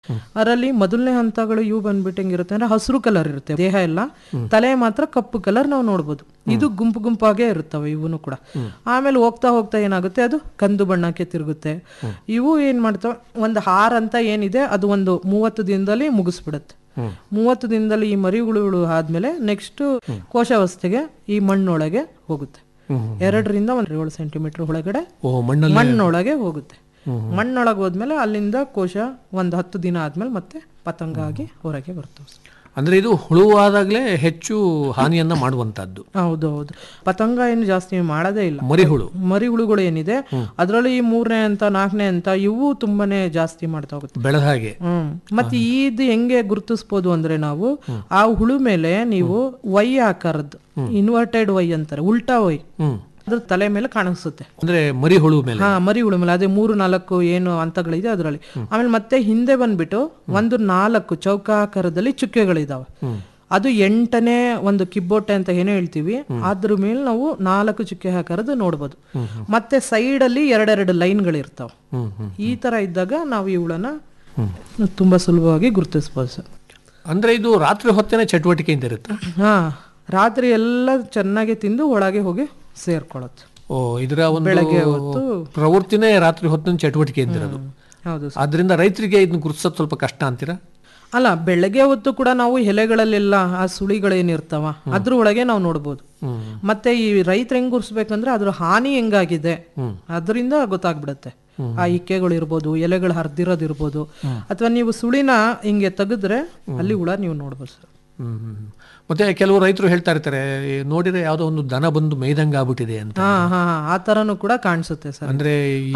ಅದರಲ್ಲಿ ಮೊದಲನೇ ಹಂತಗಳು ಇವು ಬಂದ್ಬಿಟ್ಟು ಹೆಂಗಿರುತ್ತೆ ಅಂದ್ರೆ ಹಸಿರು ಕಲರ್ ಇರುತ್ತೆ ದೇಹ ಎಲ್ಲ ತಲೆ ಮಾತ್ರ ಕಪ್ಪು ಕಲರ್ ನಾವು ನೋಡ್ಬೋದು ಇದು ಗುಂಪು ಗುಂಪಾಗೆ ಇರುತ್ತವೆ ಇವನು ಕೂಡ ಆಮೇಲೆ ಹೋಗ್ತಾ ಹೋಗ್ತಾ ಏನಾಗುತ್ತೆ ಅದು ಕಂದು ಬಣ್ಣಕ್ಕೆ ತಿರುಗುತ್ತೆ ಇವು ಏನ್ ಮಾಡ್ತಾವೆ ಒಂದು ಹಾರ ಅಂತ ಏನಿದೆ ಅದು ಒಂದು ಮೂವತ್ತು ದಿನದಲ್ಲಿ ಮುಗಿಸ್ಬಿಡುತ್ತೆ ಮೂವತ್ತು ದಿನದಲ್ಲಿ ಈ ಮರಿಗಳು ಆದ್ಮೇಲೆ ನೆಕ್ಸ್ಟ್ ಕೋಶಾವಸ್ಥೆಗೆ ಈ ಮಣ್ಣೊಳಗೆ ಹೋಗುತ್ತೆ ಎರಡರಿಂದ ಒಂದು ಏಳು ಸೆಂಟಿಮೀಟರ್ ಒಳಗಡೆ ಓ ಮಣ್ಣಲ್ಲಿ ಮಣ್ಣೊಳಗೆ ಹೋಗುತ್ತೆ ಮಣ್ಣೊಳಗೆ ಹೋದ್ಮೇಲೆ ಅಲ್ಲಿಂದ ಕೋಶ ಒಂದು ಹತ್ತು ದಿನ ಆದ್ಮೇಲೆ ಮತ್ತೆ ಪತಂಗ ಆಗಿ ಹೊರಗೆ ಬರ್ತವೆ ಅಂದ್ರೆ ಇದು ಹುಳುವಾದಾಗಲೇ ಹೆಚ್ಚು ಹಾನಿಯನ್ನ ಮಾಡುವಂತದ್ದು ಹೌದು ಹೌದು ಪತಂಗ ಏನು ಜಾಸ್ತಿ ಮಾಡೋದೇ ಇಲ್ಲ ಮರಿಹುಳು ಮರಿ ಹುಳುಗಳು ಏನಿದೆ ಅದರಲ್ಲಿ ಈ ಮೂರನೇ ಅಂತ ನಾಲ್ಕನೇ ಅಂತ ಇವು ತುಂಬಾನೇ ಜಾಸ್ತಿ ಮಾಡ್ತಾ ಹೋಗುತ್ತೆ ಬೆಳೆದ ಹಾಗೆ ಹ್ಮ್ ಮತ್ತೆ ಇದು ಹೆಂಗೆ ಗುರುತಿಸ್ಬೋದು ಅಂದ್ರೆ ನಾವು ಆ ಹುಳು ಮೇಲೆ ನೀವು ವೈ ಆಕಾರದ್ದು ಇನ್ವರ್ಟೆಡ್ ವೈ ಅಂತಾರೆ ಉಲ್ಟಾ ವೈ ಹ್ಮ್ ಅದ್ರ ತಲೆ ಮೇಲೆ ಕಾಣಿಸುತ್ತೆ ಅಂದ್ರೆ ಮರಿಹುಳು ಮೇಲೆ ಹಾ ಮರಿ ಹುಳು ಮೇಲೆ ಅದೇ ಮೂರು ನಾಲ್ಕು ಏನು ಹಂತಗಳಿದೆ ಅದರಲ್ಲಿ ಆಮೇಲೆ ಮತ್ತೆ ಹಿಂದೆ ಬಂದ್ಬಿಟ್ಟು ಒಂದು ನಾಲ್ಕು ಚೌಕಾಕಾರದಲ್ಲಿ ಚುಕ್ಕೆಗಳಿದಾವೆ ಅದು ಎಂಟನೇ ಒಂದು ಕಿಬ್ಬೊಟ್ಟೆ ಅಂತ ಏನೋ ಹೇಳ್ತೀವಿ ಅದ್ರ ಮೇಲೆ ನಾವು ನಾಲ್ಕು ಚುಕ್ಕೆ ಹಾಕರದು ನೋಡ್ಬೋದು ಮತ್ತೆ ಸೈಡ್ ಅಲ್ಲಿ ಎರಡೆರಡು ಲೈನ್ಗಳಿರ್ತಾವೆ ಹ್ಮ್ ಹ್ಮ್ ಈ ತರ ಇದ್ದಾಗ ನಾವು ಇವುಗಳನ್ನ ತುಂಬಾ ಸುಲಭವಾಗಿ ಗುರುತಿಸ್ಬೋದು ಸರ್ ಅಂದ್ರೆ ಇದು ರಾತ್ರಿ ಹೊತ್ತೇನೆ ಚಟುವಟಿಕೆಯಿಂದ ಇರುತ್ತೆ ಹಾ ರಾತ್ರಿ ಎಲ್ಲ ಚೆನ್ನಾಗಿ ತಿಂದು ಒಳಗೆ ಹೋಗಿ ಸೇರ್ಕೊಳ್ಳುತ್ತೆ ಓ ಇದರ ಒಂದು ಬೆಳಗ್ಗೆ ಹೊತ್ತು ಪ್ರವೃತ್ತಿನೇ ರಾತ್ರಿ ಹೊತ್ತಿನ ಚಟುವಟಿಕೆಯಿಂದ ಇರೋದು ಹೌದು ಆದ್ರಿಂದ ರೈತರಿಗೆ ಇದನ್ನ ಗುರುತಿಸೋದು ಸ್ವಲ್ಪ ಕಷ್ಟ ಅಂತೀರಾ ಅಲ್ಲ ಬೆಳಗ್ಗೆ ಹೊತ್ತು ಕೂಡ ನಾವು ಎಲೆಗಳಲ್ಲೆಲ್ಲ ಆ ಸುಳಿಗಳೇನಿರ್ತಾವ ಅದ್ರ ಒಳಗೆ ನಾವು ನೋಡ್ಬೋದು ಮತ್ತೆ ಈ ರೈತರು ಹೆಂಗ್ ಗುರ್ಸ್ಬೇಕಂದ್ರೆ ಅದ್ರ ಹಾನಿ ಹೆಂಗಾಗಿದೆ ಅದರಿಂದ ಗೊತ್ತಾಗ್ಬಿಡತ್ತೆ ಆ ಇಕ್ಕೆಗಳು ಇರ್ಬೋದು ಎಲೆಗಳು ಹರಿದಿರೋದಿರ್ಬೋದು ಅಥವಾ ನೀವು ಸುಳಿನ ಹಿಂಗೆ ತೆಗೆದ್ರೆ ಅಲ್ಲಿ ಹುಳ ನೀವು ನೋಡ್ಬೋದು ಸರ್ ಹ್ಮ್ ಹ್ಮ್ ಹ್ಮ್. ಮತ್ತೆ ಕೆಲವು ರೈತರು ಹೇಳ್ತಾ ಇರ್ತಾರೆ ಈ ನೋಡಿದ್ರೆ ಯಾವುದೋ ಒಂದು ದನ ಬಂದು ಮೇಯ್ದಂಗ ಆಗ್ಬಿಟ್ಟಿದೆ ಅಂತ ಹಾ ಹಾ ಹಾ, ಆ ತರನು ಕೂಡ ಕಾಣಿಸುತ್ತೆ ಸರ್ ಅಂದ್ರೆ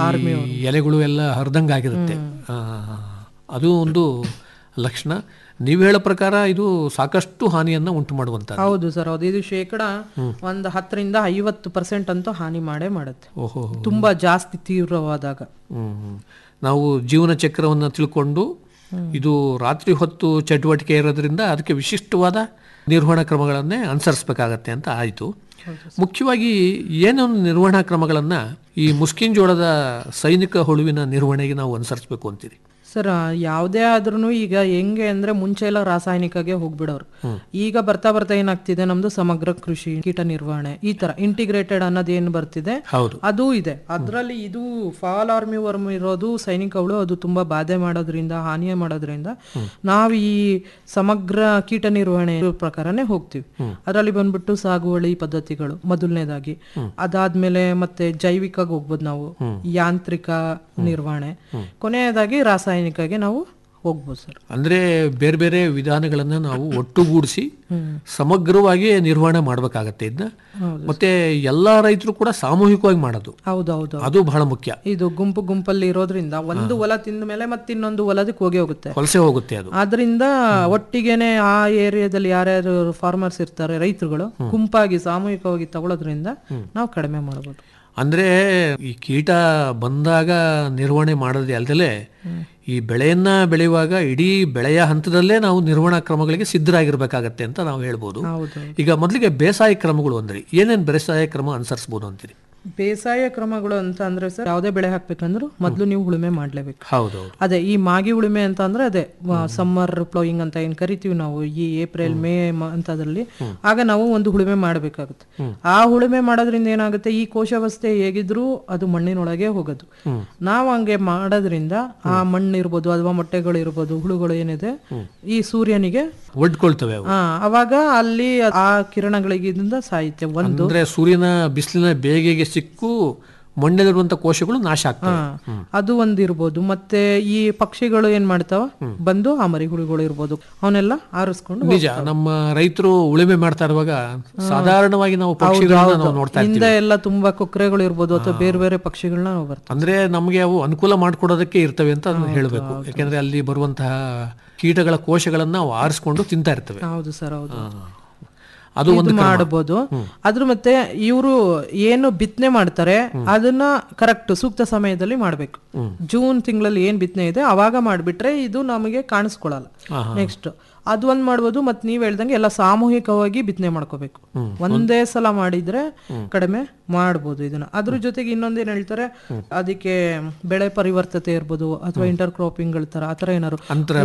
ಈ ಎಲೆಗಳು ಎಲ್ಲ ಹರಿದಂಗ ಆಗಿರುತ್ತೆ ಆ, ಅದು ಒಂದು ಲಕ್ಷಣ ನೀವು ಹೇಳೋ ಪ್ರಕಾರ ಇದು ಸಾಕಷ್ಟು ಹಾನಿಯನ್ನ ಉಂಟು ಮಾಡುವಂತ ಹೌದು ಸರ್ ಹೌದು ಇದು ಶೇಕಡ ಒಂದು ಹತ್ತರಿಂದ ಐವತ್ತು ಪರ್ಸೆಂಟ್ ಅಂತೂ ಹಾನಿ ಮಾಡೇ ಮಾಡುತ್ತೆ ಓಹೋ ತುಂಬಾ ಜಾಸ್ತಿ ತೀವ್ರವಾದಾಗ ಹ್ಮ್ ಹ್ಮ್. ನಾವು ಜೀವನ ಚಕ್ರವನ್ನು ತಿಳ್ಕೊಂಡು ಇದು ರಾತ್ರಿ ಹೊತ್ತು ಚಟುವಟಿಕೆ ಇರೋದ್ರಿಂದ ಅದಕ್ಕೆ ವಿಶಿಷ್ಟವಾದ ನಿರ್ವಹಣಾ ಕ್ರಮಗಳನ್ನೇ ಅನುಸರಿಸಬೇಕಾಗತ್ತೆ ಅಂತ ಆಯಿತು ಮುಖ್ಯವಾಗಿ ಏನೊಂದು ನಿರ್ವಹಣಾ ಕ್ರಮಗಳನ್ನು ಈ ಮುಸ್ಕಿನ್ ಜೋಳದ ಸೈನಿಕ ಹುಳುವಿನ ನಿರ್ವಹಣೆಗೆ ನಾವು ಅನುಸರಿಸಬೇಕು ಅಂತೀರಿ ಸರ್ ಯಾವುದೇ ಆದ್ರೂ ಈಗ ಹೆಂಗೆ ಅಂದ್ರೆ ಮುಂಚೆ ಎಲ್ಲ ರಾಸಾಯನಿಕಗೆ ಹೋಗ್ಬಿಡೋರು ಈಗ ಬರ್ತಾ ಬರ್ತಾ ಏನಾಗ್ತಿದೆ ನಮ್ದು ಸಮಗ್ರ ಕೃಷಿ ಕೀಟ ನಿರ್ವಹಣೆ ಈ ತರ ಇಂಟಿಗ್ರೇಟೆಡ್ ಅನ್ನೋದು ಏನ್ ಬರ್ತಿದೆ ಹೌದು ಅದು ಇದೆ ಅದರಲ್ಲಿ ಇದು ಫಾಲ್ ಆರ್ಮಿ ವರ್ಮ್ ಇರೋದು ಸೈನಿಕಗಳು ಅದು ತುಂಬಾ ಬಾಧೆ ಮಾಡೋದ್ರಿಂದ ಹಾನಿಯ ಮಾಡೋದ್ರಿಂದ ನಾವು ಈ ಸಮಗ್ರ ಕೀಟ ನಿರ್ವಹಣೆ ಪ್ರಕಾರನೇ ಹೋಗ್ತೀವಿ ಅದರಲ್ಲಿ ಬಂದ್ಬಿಟ್ಟು ಸಾಗುವಳಿ ಪದ್ಧತಿಗಳು ಮೊದಲನೇದಾಗಿ ಅದಾದ್ಮೇಲೆ ಮತ್ತೆ ಜೈವಿಕ ಹೋಗ್ಬೋದು ನಾವು ಯಾಂತ್ರಿಕ ನಿರ್ವಹಣೆ ಕೊನೆಯದಾಗಿ ರಾಸಾಯನಿಕಗೆ ನಾವು ಹೋಗ್ಬೋದು ಸರ್ ಅಂದ್ರೆ ಬೇರೆ ಬೇರೆ ವಿಧಾನಗಳನ್ನ ನಾವು ಒಟ್ಟುಗೂಡಿಸಿ ಸಮಗ್ರವಾಗಿ ನಿರ್ವಹಣೆ ಮಾಡಬೇಕಾಗತ್ತೆ ಇದನ್ನ ಮತ್ತೆ ಎಲ್ಲಾ ರೈತರು ಕೂಡ ಸಾಮೂಹಿಕವಾಗಿ ಮಾಡೋದು ಹೌದೌದು ಅದು ಬಹಳ ಮುಖ್ಯ ಇದು ಗುಂಪು ಗುಂಪಲ್ಲಿ ಇರೋದ್ರಿಂದ ಒಂದು ಹೊಲ ತಿಂದ ಮೇಲೆ ಮತ್ತೆ ಇನ್ನೊಂದು ಹೊಲದಕ್ಕೆ ಹೋಗಿ ಹೋಗುತ್ತೆ ವಲಸೆ ಹೋಗುತ್ತೆ ಅದು ಆದ್ರಿಂದ ಒಟ್ಟಿಗೆನೆ ಆ ಏರಿಯಾದಲ್ಲಿ ಯಾರ್ಯಾರು ಫಾರ್ಮರ್ಸ್ ಇರ್ತಾರೆ ರೈತರುಗಳು ಗುಂಪಾಗಿ ಸಾಮೂಹಿಕವಾಗಿ ತಗೊಳ್ಳೋದ್ರಿಂದ ನಾವು ಕಡಿಮೆ ಮಾಡಬಹುದು ಅಂದ್ರೆ ಈ ಕೀಟ ಬಂದಾಗ ನಿರ್ವಹಣೆ ಮಾಡೋದೇ ಅಲ್ದಲೆ ಈ ಬೆಳೆಯನ್ನ ಬೆಳೆಯುವಾಗ ಇಡೀ ಬೆಳೆಯ ಹಂತದಲ್ಲೇ ನಾವು ನಿರ್ವಹಣಾ ಕ್ರಮಗಳಿಗೆ ಸಿದ್ಧರಾಗಿರ್ಬೇಕಾಗತ್ತೆ ಅಂತ ನಾವು ಹೇಳ್ಬೋದು ಹೌದು ಈಗ ಮೊದಲಿಗೆ ಬೇಸಾಯ ಕ್ರಮಗಳು ಅಂದ್ರಿ ಏನೇನು ಬೇಸಾಯ ಕ್ರಮ ಅನುಸರಿಸಬಹುದು ಅಂತೀರಿ ಬೇಸಾಯ ಕ್ರಮಗಳು ಅಂತ ಅಂದ್ರೆ ಸರ್ ಯಾವುದೇ ಬೆಳೆ ಹಾಕ್ಬೇಕಂದ್ರೂ ಮೊದಲು ನೀವು ಉಳುಮೆ ಮಾಡ್ಲೇಬೇಕು ಹೌದೌದು ಅದೇ ಈ ಮಾಗಿ ಉಳುಮೆ ಅಂತ ಅಂದ್ರೆ ಅದೇ ಸಮ್ಮರ್ ಪ್ಲೋಯಿಂಗ್ ಅಂತ ಏನ್ ಕರಿತೀವಿ ನಾವು ಈ ಏಪ್ರಿಲ್ ಮೇ ಅಂತದ್ರಲ್ಲಿ ಆಗ ನಾವು ಒಂದು ಉಳುಮೆ ಮಾಡಬೇಕಾಗುತ್ತೆ ಆ ಉಳುಮೆ ಮಾಡೋದ್ರಿಂದ ಏನಾಗುತ್ತೆ ಈ ಕೋಶಾವಸ್ಥೆ ಹೇಗಿದ್ರು ಅದು ಮಣ್ಣಿನೊಳಗೆ ಹೋಗೋದು ನಾವು ಹಂಗೆ ಮಾಡೋದ್ರಿಂದ ಆ ಮಣ್ಣು ಇರ್ಬೋದು ಅಥವಾ ಮೊಟ್ಟೆಗಳು ಇರ್ಬೋದು ಹುಳುಗಳು ಏನಿದೆ ಈ ಸೂರ್ಯನಿಗೆ ಒಡ್ಕೊಳ್ತವೆ ಅವು ಆ ಅವಾಗ ಅಲ್ಲಿ ಆ ಕಿರಣಗಳಿಗಿಂದ ಸಾಹಿತ್ಯ ಒಂದು ಅಂದ್ರೆ ಸೂರ್ಯನ ಬಿಸಿಲಿನ ಬೇಗೆಗೆ ಸಿಕ್ಕು ಮಣ್ಣಲ್ಲಿರುವಂತ ಕೋಶಗಳು ನಾಶ ಆಗ್ತವೆ ಹಾ, ಅದು ಒಂದ್ ಇರ್ಬೋದು ಮತ್ತೆ ಈ ಪಕ್ಷಿಗಳು ಏನ್ ಮಾಡ್ತಾವ ಬಂದು ಆ ಮರಿಹುಳುಗಳು ಇರ್ಬೋದು ಅವನ್ನೆಲ್ಲ ಆರಿಸ್ಕೊಂಡು ನಿಜ ನಮ್ಮ ರೈತರು ಉಳುಮೆ ಮಾಡ್ತಾ ಇರುವಾಗ ಸಾಧಾರಣವಾಗಿ ನಾವು ಪಕ್ಷಿಗಳನ್ನ ನಾವು ನೋಡ್ತಾ ಇರ್ತೀವಿ ಹಿಂದೆ ಎಲ್ಲ ತುಂಬಾ ಕೊಕ್ಕರೆಗಳು ಇರ್ಬೋದು ಅಥವಾ ಬೇರೆ ಬೇರೆ ಪಕ್ಷಿಗಳನ್ನ ನಾವು ಬರ್ತೀವಿ ಅಂದ್ರೆ ನಮಗೆ ಅವು ಅನುಕೂಲ ಮಾಡಿಕೊಡೋದಕ್ಕೆ ಇರ್ತವೆ ಅಂತ ಅದನ್ನ ಹೇಳಬೇಕು ಯಾಕೆಂದ್ರೆ ಅಲ್ಲಿ ಬರುವಂತಹ ಕೀಟಗಳ ಕೋಶಗಳನ್ನ ನಾವು ಆರಿಸ್ಕೊಂಡು ತಿಂತಾ ಇರ್ತವೆ ಹೌದು ಸರ್ ಹೌದು ಅದು ಇದು ಮಾಡಬಹುದು ಅದ್ರ ಮತ್ತೆ ಇವರು ಏನು ಬಿತ್ತನೆ ಮಾಡ್ತಾರೆ ಅದನ್ನ ಕರೆಕ್ಟ್ ಸೂಕ್ತ ಸಮಯದಲ್ಲಿ ಮಾಡ್ಬೇಕು ಜೂನ್ ತಿಂಗಳಲ್ಲಿ ಏನ್ ಬಿತ್ತನೆ ಇದೆ ಅವಾಗ ಮಾಡ್ಬಿಟ್ರೆ ಇದು ನಮಗೆ ಕಾಣಿಸ್ಕೊಳಲ್ಲ ನೆಕ್ಸ್ಟ್ ಅದು ಒಂದ್ ಮಾಡ್ಬೋದು ಮತ್ ನೀವ್ ಹೇಳ್ದಂಗೆ ಎಲ್ಲ ಸಾಮೂಹಿಕವಾಗಿ ಬಿತ್ತನೆ ಮಾಡ್ಕೋಬೇಕು ಒಂದೇ ಸಲ ಮಾಡಿದ್ರೆ ಕಡಿಮೆ ಮಾಡ್ಬೋದು ಇದನ್ನ ಅದ್ರ ಜೊತೆಗೆ ಇನ್ನೊಂದೇನ್ ಹೇಳ್ತಾರೆ ಅದಕ್ಕೆ ಬೆಳೆ ಪರಿವರ್ತತೆ ಇರ್ಬೋದು ಅಥವಾ ಇಂಟರ್ ಕ್ರಾಪಿಂಗ್ ತರ ಆತರ ಏನಾದ್ರು ಅಂತರ